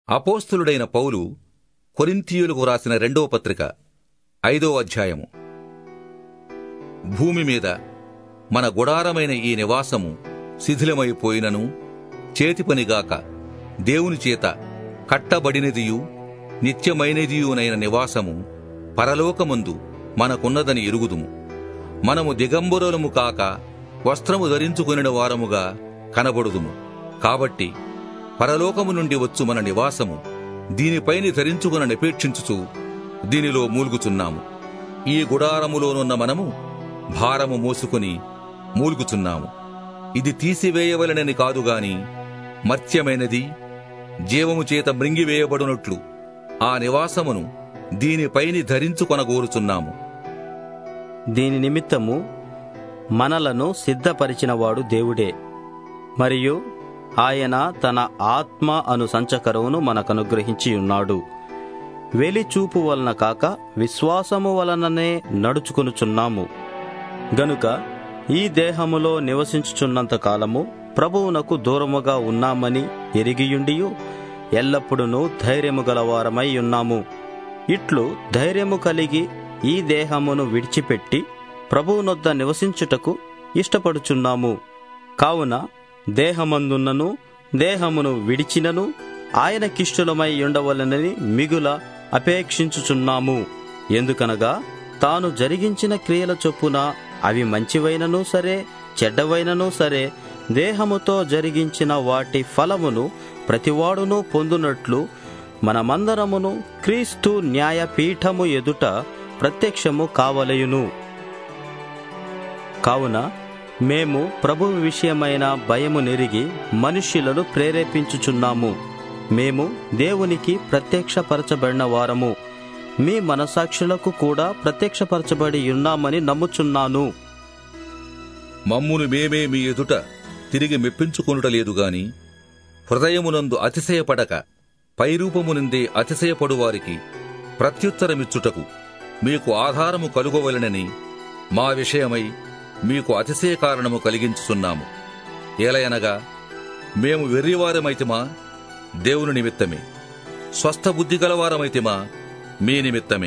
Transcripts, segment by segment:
అపోస్తులుడైన పౌలు కొరింథీయులకు రాసిన రెండవ పత్రిక ఐదో అధ్యాయము భూమి మీద మన గుడారమైన ఈ నివాసము శిథిలమైపోయినను చేతి పనిగాక దేవుని చేత కట్టబడినదియు నిత్యమైనదియునైన నివాసము పరలోకమందు మనకున్నదని ఎరుగుదుము మనము దిగంబరులము కాక వస్త్రము ధరించుకొనిన వారముగా కనబడుదుము కాబట్టి పరలోకము నుండి వచ్చు మన నివాసము దీనిపైని ధరించుకున నిపేక్షించుచు దీనిలో మూలుగుచున్నాము ఈ గుడారములోనున్న మనము భారము మోసుకుని మూలుగుచున్నాము ఇది తీసివేయవలనని కాదుగాని మర్త్యమైనది జీవము చేత మృంగివేయబడునట్లు ఆ నివాసమును దీనిపైని ధరించుకొనగోరుచున్నాము దీని నిమిత్తము మనలను సిద్ధపరిచినవాడు దేవుడే మరియు ఆయన తన ఆత్మ అను సంచకరువును మనకనుగ్రహించి ఉన్నాడు వెలిచూపు వలన కాక విశ్వాసము వలననే నడుచుకొనుచున్నాము గనుక ఈ దేహములో నివసించుచున్నంత కాలము ప్రభువునకు దూరముగా ఉన్నామని ఎరిగియుండియు ఎల్లప్పుడూ ధైర్యము గలవారమై ఉన్నాము ఇట్లు ధైర్యము కలిగి ఈ దేహమును విడిచిపెట్టి ప్రభువునొద్ద నివసించుటకు ఇష్టపడుచున్నాము కావున దేహమందున్నను దేహమును విడిచినను ఆయన కిష్టులమై ఉండవలనని మిగుల అపేక్షించుచున్నాము ఎందుకనగా తాను జరిగించిన క్రియల చొప్పున అవి మంచివైనను సరే చెడ్డవైనను సరే దేహముతో జరిగించిన వాటి ఫలమును ప్రతివాడును పొందునట్లు మనమందరమును క్రీస్తు న్యాయపీఠము ఎదుట ప్రత్యక్షము కావలయును కావున మేము ప్రభు విషయమైన భయము నెరిగి మనుష్యులను ప్రేరేపించుచున్నాము మేము దేవునికి ప్రత్యక్షపరచబడిన వారము మీ మనసాక్షులకు కూడా ప్రత్యక్షపరచబడి ఉన్నామని నమ్ముచున్నాను మమ్మును మేమే మీ ఎదుట తిరిగి మెప్పించుకొనుటలేదు గాని హృదయమునందు అతిశయపడక పైరూపమునందే అతిశయపడు వారికి ప్రత్యుత్తరమిచ్చుటకు మీకు ఆధారము కలుగవలనని మా విషయమై మీకు అతిశయ కారణము కలిగించుచున్నాము ఏలయనగా మేము వెర్రివారమైతిమా దేవుని నిమిత్తమే స్వస్థ బుద్ధి గలవారమైతిమా మీ నిమిత్తమే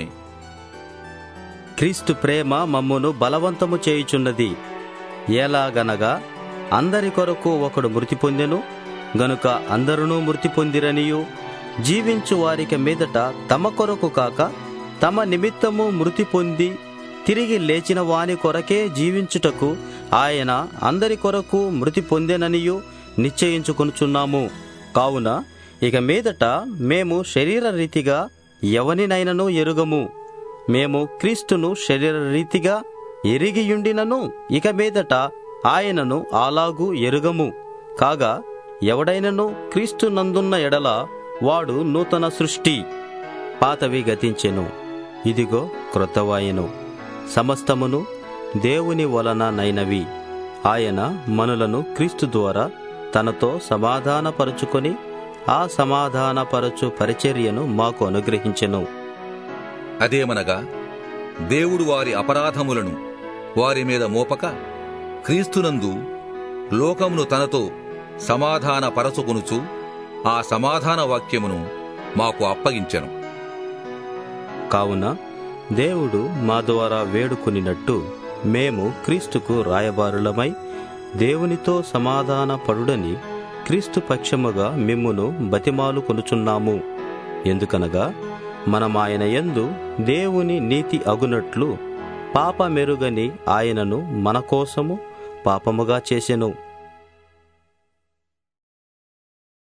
క్రీస్తు ప్రేమ మమ్మును బలవంతము చేయుచున్నది ఎలాగనగా అందరి కొరకు ఒకడు మృతి పొందెను గనుక అందరునూ మృతి పొందిరనియు జీవించు వారికి మీదట తమ కొరకు కాక తమ నిమిత్తము మృతి పొంది తిరిగి లేచిన వాని కొరకే జీవించుటకు ఆయన అందరి కొరకు మృతి పొందెననియు నిశ్చయించుకొనుచున్నాము కావున ఇక మీదట మేము శరీర రీతిగా ఎవనినైనను ఎరుగము మేము క్రీస్తును శరీర రీతిగా ఎరిగియుండినను ఇక మీదట ఆయనను అలాగూ ఎరుగము కాగా ఎవడైనను క్రీస్తు నందున్న ఎడల వాడు నూతన సృష్టి పాతవి గతించెను ఇదిగో క్రొత్తవాయెను సమస్తమును దేవుని వలన నైనవి ఆయన మనులను క్రీస్తు ద్వారా తనతో సమాధానపరుచుకొని ఆ సమాధానపరచు పరిచర్యను మాకు అనుగ్రహించెను అదేమనగా దేవుడు వారి అపరాధములను వారి మీద మోపక క్రీస్తునందు లోకమును తనతో సమాధాన పరచుకొనుచు ఆ సమాధాన వాక్యమును మాకు అప్పగించెను కావున దేవుడు మా ద్వారా వేడుకునినట్టు మేము క్రీస్తుకు రాయబారులమై దేవునితో సమాధాన పడుడని క్రీస్తు పక్షముగా మిమ్మును బతిమాలు కొనుచున్నాము ఎందుకనగా మనమాయన యందు దేవుని నీతి అగునట్లు పాప మెరుగని ఆయనను మన కోసము పాపముగా చేసెను